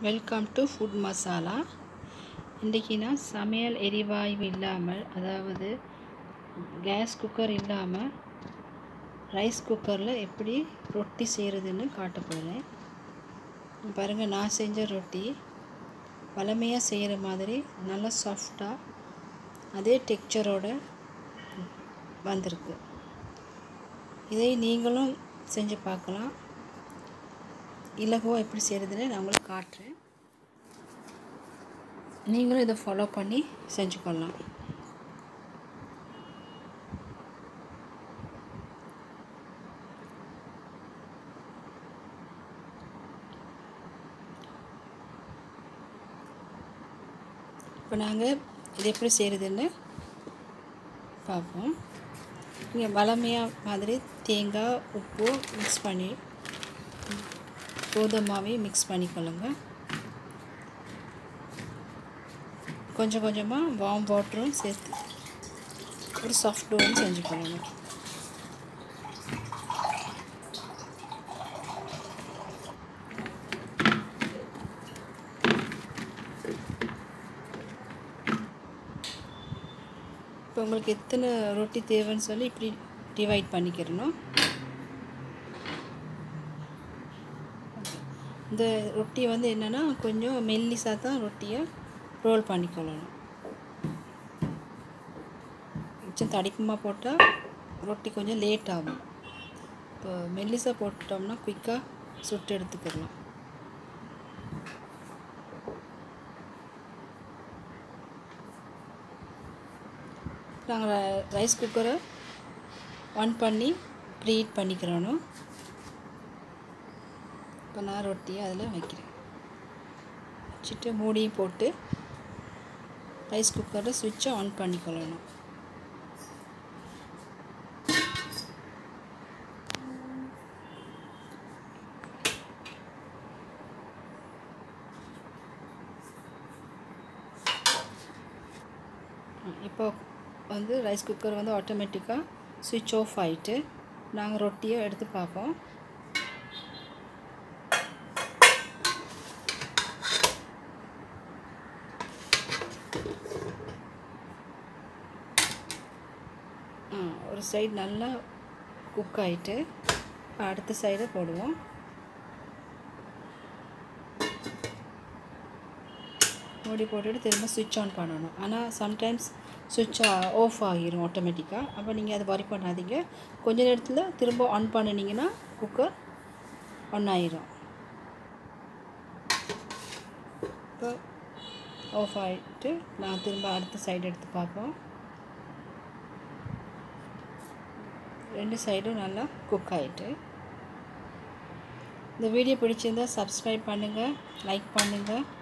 welcome to food masala இன்றைக்கி நான் சமையல் எரிவாயு இல்லாமல் அதாவது கேஸ் குக்கர் இல்லாமல் ரைஸ் குக்கரில் எப்படி ரொட்டி செய்கிறதுன்னு காட்ட போகிறேன் பாருங்கள் நான் செஞ்ச ரொட்டி வளமையாக செய்கிற மாதிரி நல்லா சாஃப்டாக அதே டெக்ஸ்சரோட வந்திருக்கு இதை நீங்களும் செஞ்சு பார்க்கலாம் இலகுவாக எப்படி செய்கிறதுன்னு நான் உங்களுக்கு காட்டுறேன் நீங்களும் இதை ஃபாலோ பண்ணி செஞ்சுக்கொள்ளலாம் இப்போ நாங்கள் இது எப்படி செய்கிறதுன்னு பார்ப்போம் இங்கே வளமையாக மாதிரி தேங்காய் உப்பு மிக்ஸ் பண்ணி கோதுமாவே மிக்ஸ் பண்ணிக்கொள்ளுங்க கொஞ்சம் கொஞ்சமாக வார்ம் வாட்டரும் சேர்த்து ஒரு சாஃப்ட் டோவும் செஞ்சுக்கொள்ளுங்க இப்போ உங்களுக்கு எத்தனை ரொட்டி தேவைன்னு சொல்லி இப்படி டிவைட் பண்ணிக்கிறணும் இந்த ரொட்டி வந்து என்னென்னா கொஞ்சம் மெல்லிசாக தான் ரொட்டியை ரோல் பண்ணிக்கொள்ளணும் கொஞ்சம் தடிப்பமாக போட்டால் ரொட்டி கொஞ்சம் லேட் ஆகும் இப்போ மெல்லிசாக போட்டுட்டோம்னா குயிக்காக சுட்டு எடுத்துக்கிடலாம் நாங்கள் ரைஸ் குக்கரை ஆன் பண்ணி ப்ரீஹீட் பண்ணிக்கிறோம் இப்போ நான் ரொட்டியை அதில் வைக்கிறேன் வச்சுட்டு மூடியும் போட்டு ரைஸ் குக்கரில் சுவிட்சை ஆன் பண்ணிக்கொள்ளணும் இப்போ வந்து ரைஸ் குக்கர் வந்து ஆட்டோமேட்டிக்காக சுவிட்ச் ஆஃப் ஆகிட்டு நாங்கள் ரொட்டியை எடுத்து பார்ப்போம் ஒரு சைடு நல்லா குக் ஆகிட்டு அடுத்த சைடை போடுவோம் மூடி போட்டுட்டு திரும்ப சுவிட்ச் ஆன் பண்ணணும் ஆனால் சம்டைம்ஸ் சுவிட்ச் ஆஃப் ஆகிரும் ஆட்டோமேட்டிக்காக அப்போ நீங்கள் அதை வரி பண்ணாதீங்க கொஞ்ச நேரத்தில் திரும்ப ஆன் பண்ணினீங்கன்னா குக்கர் ஆன் ஆயிரும் இப்போ ஆஃப் ஆகிட்டு நான் திரும்ப அடுத்த சைடு எடுத்து பார்ப்போம் ரெண்டு சைடும் நல்லா குக் ஆகிட்டு இந்த வீடியோ பிடிச்சிருந்தால் சப்ஸ்கிரைப் பண்ணுங்கள் லைக் பண்ணுங்கள்